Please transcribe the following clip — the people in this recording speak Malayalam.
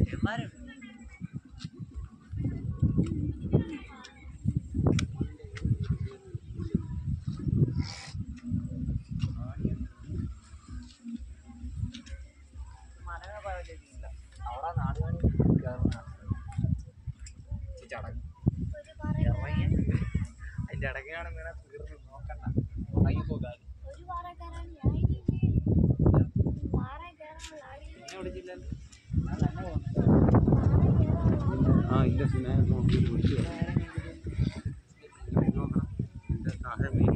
ഇവന്മാരും മലകൾ പോയില്ല അവിടെ നാട് കാണി കയറുന്ന ചടങ്ങ് ഇറങ്ങി അതിന്റെ ഇടയ്ക്കാണ് വീണ തീർന്ന് നോക്കണ്ട ഉണങ്ങി പോകാൻ ഒരു പാറ കയറാൻ ആയിട്ടില്ലേ പാറ കയറാൻ ആയിട്ടില്ലേ എന്നെ വിളിച്ചില്ലല്ലോ ഞാൻ തന്നെ പോകുന്നു പാറ കയറാൻ ആ ഇല്ല സുനെ നോക്കി വിളിച്ചു നേരം കഴിഞ്ഞിട്ട് നോക്കണം എൻ്റെ താഴെ